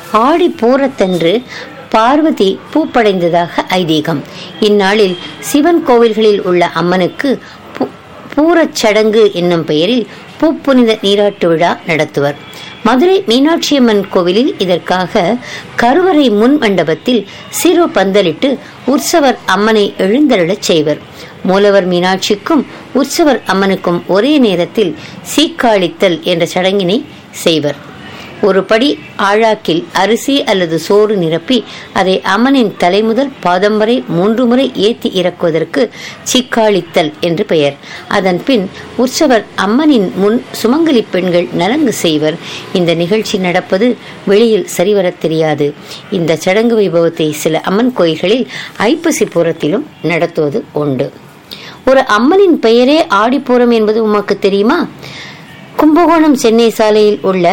ஆடி பூரத்தன்று பார்வதி பூப்படைந்ததாக ஐதீகம் இந்நாளில் சிவன் கோவில்களில் உள்ள அம்மனுக்கு பூ- பூரச் சடங்கு என்னும் பெயரில் பூப்புனித நீராட்டு விழா நடத்துவர் மதுரை மீனாட்சியம்மன் கோவிலில் இதற்காக கருவறை முன் மண்டபத்தில் சிறு பந்தலிட்டு உற்சவர் அம்மனை எழுந்தருளச் செய்வர் மூலவர் மீனாட்சிக்கும் உற்சவர் அம்மனுக்கும் ஒரே நேரத்தில் சீக்காளித்தல் என்ற சடங்கினை செய்வர் ஒரு படி ஆழாக்கில் அரிசி அல்லது சோறு நிரப்பி அதை அம்மனின் தலைமுதல் பாதம் வரை மூன்று முறை ஏத்தி இறக்குவதற்கு சிக்காளித்தல் என்று பெயர் அதன் பின் உற்சவர் அம்மனின் முன் சுமங்கலி பெண்கள் நலங்கு செய்வர் இந்த நிகழ்ச்சி நடப்பது வெளியில் சரிவரத் தெரியாது இந்த சடங்கு வைபவத்தை சில அம்மன் கோயில்களில் ஐப்பசிபுரத்திலும் நடத்துவது உண்டு ஒரு அம்மனின் பெயரே ஆடிப்பூரம் என்பது உமக்கு தெரியுமா கும்பகோணம் சென்னை சாலையில் உள்ள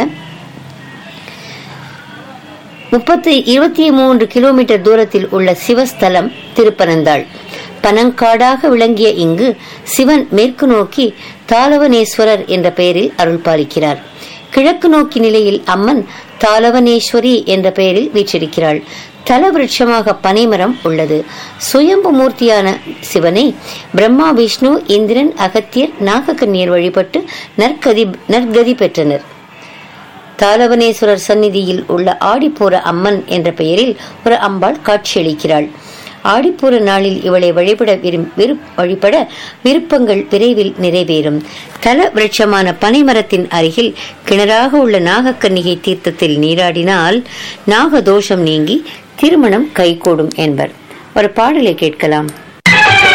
முப்பத்தி இருபத்தி மூன்று கிலோமீட்டர் தூரத்தில் உள்ள சிவஸ்தலம் திருப்பனந்தாள் பனங்காடாக விளங்கிய இங்கு சிவன் மேற்கு நோக்கி தாளவனேஸ்வரர் என்ற பெயரில் அருள் பாலிக்கிறார் கிழக்கு நோக்கி நிலையில் அம்மன் தாளவனேஸ்வரி என்ற பெயரில் வீற்றிருக்கிறாள் தல விருட்சமாக பனைமரம் உள்ளது சுயம்பு மூர்த்தியான சிவனை பிரம்மா விஷ்ணு இந்திரன் அகத்தியர் நாகக்கண்ணியர் வழிபட்டு நற்கதி நற்கதி பெற்றனர் தாளவனேஸ்வரர் சந்நிதியில் உள்ள ஆடிப்பூர அம்மன் என்ற பெயரில் ஒரு அம்பாள் காட்சியளிக்கிறாள் ஆடிப்பூர நாளில் இவளை வழிபட விரும் விரு வழிபட விருப்பங்கள் விரைவில் நிறைவேறும் தல விருட்சமான பனைமரத்தின் அருகில் கிணறாக உள்ள நாகக்கன்னிகை தீர்த்தத்தில் நீராடினால் நாகதோஷம் நீங்கி திருமணம் கைகூடும் என்பர் ஒரு பாடலை கேட்கலாம்